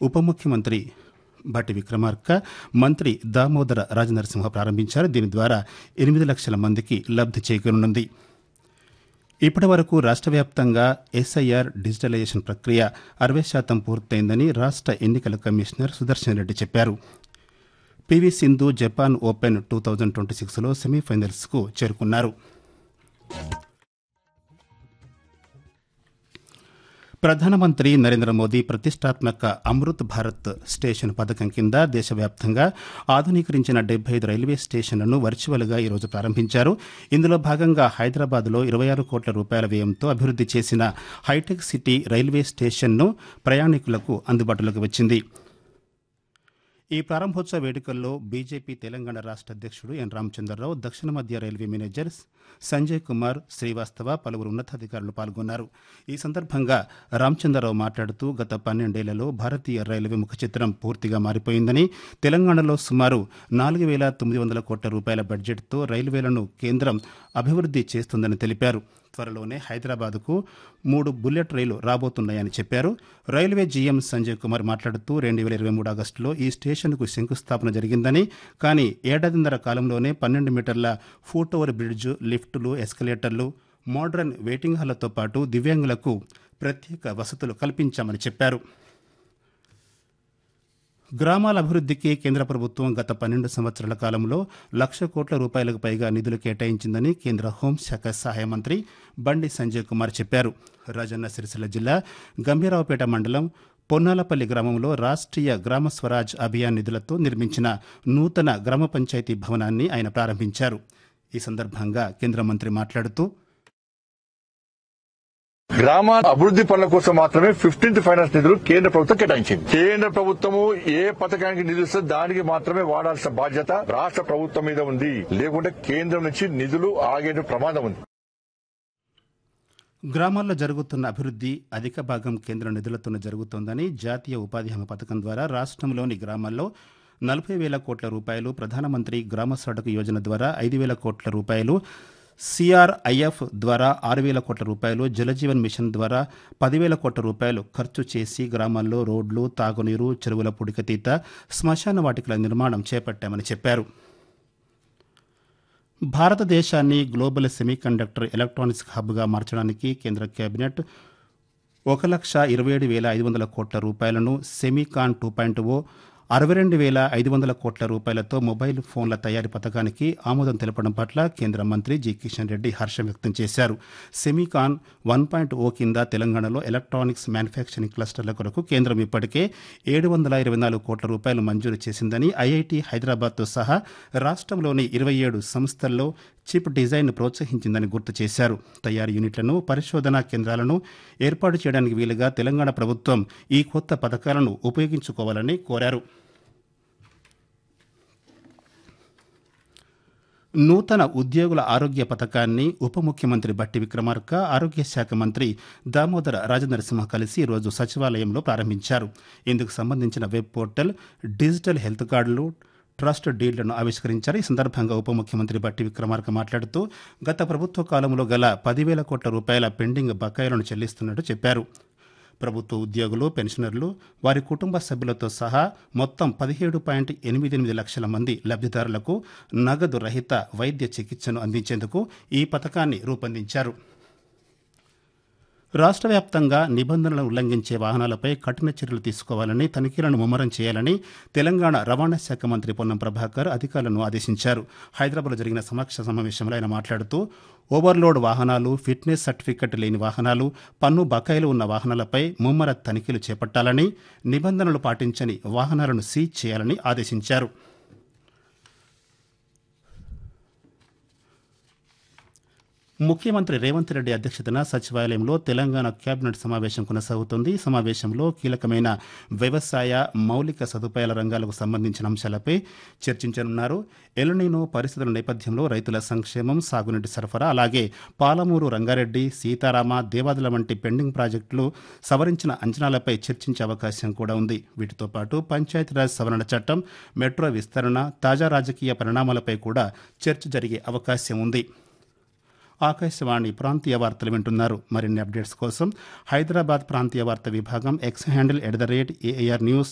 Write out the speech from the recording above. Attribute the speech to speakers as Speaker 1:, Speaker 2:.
Speaker 1: ఉప ముఖ్యమంత్రి బట్టి విక్రమార్క మంత్రి దామోదర రాజనరసింహ ప్రారంభించారు దీని ద్వారా ఎనిమిది లక్షల మందికి లబ్ధి చేకూరనుంది ఇప్పటి వరకు రాష్ట్ర వ్యాప్తంగా ఎస్ఐఆర్ డిజిటలైజేషన్ ప్రక్రియ అరవై శాతం పూర్తయిందని రాష్ట్ర ఎన్నికల కమిషనర్ సుదర్శన్ రెడ్డి చెప్పారు P V Sindhu Japan open two thousand twenty సిక్స్లో సెమీఫైనల్స్కు చేరుకున్నారు ప్రధానమంత్రి నరేంద్ర మోదీ ప్రతిష్టాత్మక అమృత్ భారత్ స్టేషన్ పథకం కింద దేశవ్యాప్తంగా ఆధునీకరించిన డెబ్బై ఐదు రైల్వే స్టేషన్లను వర్చువల్గా ఈరోజు ప్రారంభించారు ఇందులో భాగంగా హైదరాబాద్లో ఇరవై ఆరు కోట్ల రూపాయల వ్యయంతో అభివృద్ధి చేసిన హైటెక్ సిటీ రైల్వే స్టేషన్ను ప్రయాణికులకు అందుబాటులోకి వచ్చింది ఈ ప్రారంభోత్సవ వేడుకల్లో బీజేపీ తెలంగాణ రాష్ట్ర అధ్యక్షుడు ఎన్ రామచంద్రరావు దక్షిణ మధ్య రైల్వే మేనేజర్ సంజయ్ కుమార్ శ్రీవాస్తవ పలువురు ఉన్నతాధికారులు పాల్గొన్నారు ఈ సందర్భంగా రామచంద్రరావు మాట్లాడుతూ గత పన్నెండేళ్లలో భారతీయ రైల్వే ముఖ చిత్రం పూర్తిగా మారిపోయిందని తెలంగాణలో సుమారు నాలుగు వేల తొమ్మిది వందల కోట్ల రూపాయల బడ్జెట్తో రైల్వేలను కేంద్రం అభివృద్ధి చేస్తుందని తెలిపారు త్వరలోనే హైదరాబాద్కు మూడు బుల్లెట్ రైలు రాబోతున్నాయని చెప్పారు రైల్వే జీఎం సంజయ్ కుమార్ మాట్లాడుతూ రెండు వేల ఇరవై మూడు ఆగస్టులో ఈ స్టేషన్కు శంకుస్థాపన జరిగిందని కానీ ఏడాదిన్నర కాలంలోనే పన్నెండు మీటర్ల ఫూట్ ఓవర్ బ్రిడ్జ్ లిఫ్టులు ఎస్కలేటర్లు మోడ్రన్ వెయిటింగ్ హాళ్లతో పాటు దివ్యాంగులకు ప్రత్యేక వసతులు కల్పించామని చెప్పారు గ్రామాల అభివృద్ధికి కేంద్ర ప్రభుత్వం గత పన్నెండు సంవత్సరాల కాలంలో లక్ష కోట్ల రూపాయలకు పైగా నిధులు కేటాయించిందని కేంద్ర హోంశాఖ సహాయ మంత్రి బండి సంజయ్ కుమార్ చెప్పారు రాజన్న సిరిసిల్ల జిల్లా గంభీరావుపేట మండలం పొన్నాలపల్లి గ్రామంలో రాష్ట్రీయ గ్రామ స్వరాజ్ అభియాన్ నిధులతో నిర్మించిన నూతన గ్రామ పంచాయతీ భవనాన్ని ఆయన ప్రారంభించారు ఈ సందర్భంగా కేంద్ర మంత్రి మాట్లాడుతూ
Speaker 2: గ్రామ అభివృద్ధి పనుల కోసం మాత్రమే ఫిఫ్టీన్త్ ఫైనాన్స్ నిధులు కేంద్ర ప్రభుత్వం కేటాయించింది కేంద్ర ప్రభుత్వము ఏ పథకానికి నిధులు ఇస్తే దానికి మాత్రమే వాడాల్సిన బాధ్యత రాష్ట్ర ప్రభుత్వం మీద ఉంది లేకుంటే కేంద్రం నుంచి నిధులు ఆగే ప్రమాదం ఉంది
Speaker 1: గ్రామాల్లో జరుగుతున్న అభివృద్ధి అధిక భాగం కేంద్ర నిధులతోనే జరుగుతోందని జాతీయ ఉపాధి హామీ పథకం ద్వారా రాష్ట్రంలోని గ్రామాల్లో నలభై వేల కోట్ల రూపాయలు ప్రధానమంత్రి గ్రామ సడక్ యోజన ద్వారా ఐదు వేల కోట్ల రూపాయలు సిఆర్ఐఎఫ్ ద్వారా ఆరు వేల కోట్ల రూపాయలు జలజీవన్ మిషన్ ద్వారా పదివేల కోట్ల రూపాయలు ఖర్చు చేసి గ్రామాల్లో రోడ్లు తాగునీరు చెరువుల పుడికతీత శ్మశాన వాటికల నిర్మాణం చేపట్టామని చెప్పారు భారతదేశాన్ని గ్లోబల్ సెమీకండక్టర్ ఎలక్ట్రానిక్స్ హబ్గా మార్చడానికి కేంద్ర కేబినెట్ ఒక లక్ష ఇరవై ఏడు వేల ఐదు వందల కోట్ల రూపాయలను సెమీకాన్ టూ పాయింట్ ఓ అరవై రెండు వేల ఐదు వందల కోట్ల రూపాయలతో మొబైల్ ఫోన్ల తయారీ పథకానికి ఆమోదం తెలపడం పట్ల కేంద్ర మంత్రి జి కిషన్ రెడ్డి హర్షం వ్యక్తం చేశారు సెమీకాన్ వన్ పాయింట్ ఓ కింద తెలంగాణలో ఎలక్ట్రానిక్స్ మ్యానుఫ్యాక్చరింగ్ క్లస్టర్ల కొరకు కేంద్రం ఇప్పటికే ఏడు వందల ఇరవై నాలుగు కోట్ల రూపాయలు మంజూరు చేసిందని ఐఐటి హైదరాబాద్తో సహా రాష్ట్రంలోని ఇరవై ఏడు సంస్థల్లో చిప్ డిజైన్ ప్రోత్సహించిందని గుర్తు చేశారు తయారీ యూనిట్లను పరిశోధనా కేంద్రాలను ఏర్పాటు చేయడానికి వీలుగా తెలంగాణ ప్రభుత్వం ఈ కొత్త పథకాలను ఉపయోగించుకోవాలని కోరారు నూతన ఉద్యోగుల ఆరోగ్య పథకాన్ని ఉప ముఖ్యమంత్రి బట్టి విక్రమార్క ఆరోగ్య శాఖ మంత్రి దామోదర రాజనరసింహ కలిసి ఈరోజు సచివాలయంలో ప్రారంభించారు ఇందుకు సంబంధించిన వెబ్ పోర్టల్ డిజిటల్ హెల్త్ కార్డులు ట్రస్ట్ డీళ్లను ఆవిష్కరించారు ఈ సందర్భంగా ఉప ముఖ్యమంత్రి బట్టి విక్రమార్క మాట్లాడుతూ గత ప్రభుత్వ కాలంలో గల పదివేల కోట్ల రూపాయల పెండింగ్ బకాయిలను చెల్లిస్తున్నట్టు చెప్పారు ప్రభుత్వ ఉద్యోగులు పెన్షనర్లు వారి కుటుంబ సభ్యులతో సహా మొత్తం పదిహేడు పాయింట్ ఎనిమిది ఎనిమిది లక్షల మంది లబ్ధిదారులకు నగదు రహిత వైద్య చికిత్సను అందించేందుకు ఈ పథకాన్ని రూపొందించారు రాష్ట్ర వ్యాప్తంగా నిబంధనలను ఉల్లంఘించే వాహనాలపై కఠిన చర్యలు తీసుకోవాలని తనిఖీలను ముమ్మరం చేయాలని తెలంగాణ రవాణా శాఖ మంత్రి పొన్నం ప్రభాకర్ అధికారులను ఆదేశించారు హైదరాబాద్లో జరిగిన సమీక్ష సమావేశంలో ఆయన మాట్లాడుతూ ఓవర్లోడ్ వాహనాలు ఫిట్నెస్ సర్టిఫికెట్ లేని వాహనాలు పన్ను బకాయిలు ఉన్న వాహనాలపై ముమ్మర తనిఖీలు చేపట్టాలని నిబంధనలు పాటించని వాహనాలను సీజ్ చేయాలని ఆదేశించారు ముఖ్యమంత్రి రేవంత్ రెడ్డి అధ్యక్షతన సచివాలయంలో తెలంగాణ కేబినెట్ సమావేశం కొనసాగుతోంది ఈ సమావేశంలో కీలకమైన వ్యవసాయ మౌలిక సదుపాయాల రంగాలకు సంబంధించిన అంశాలపై చర్చించనున్నారు ఎలనీనో పరిస్థితుల నేపథ్యంలో రైతుల సంక్షేమం సాగునీటి సరఫరా అలాగే పాలమూరు రంగారెడ్డి సీతారామ దేవాదుల వంటి పెండింగ్ ప్రాజెక్టులు సవరించిన అంచనాలపై చర్చించే అవకాశం కూడా ఉంది వీటితో పాటు పంచాయతీరాజ్ సవరణ చట్టం మెట్రో విస్తరణ తాజా రాజకీయ పరిణామాలపై కూడా చర్చ జరిగే అవకాశం ఉంది ఆకాశవాణి ప్రాంతీయ వార్తలు వింటున్నారు మరిన్ని అప్డేట్స్ కోసం హైదరాబాద్ ప్రాంతీయ వార్త విభాగం X handle at the rate AIR news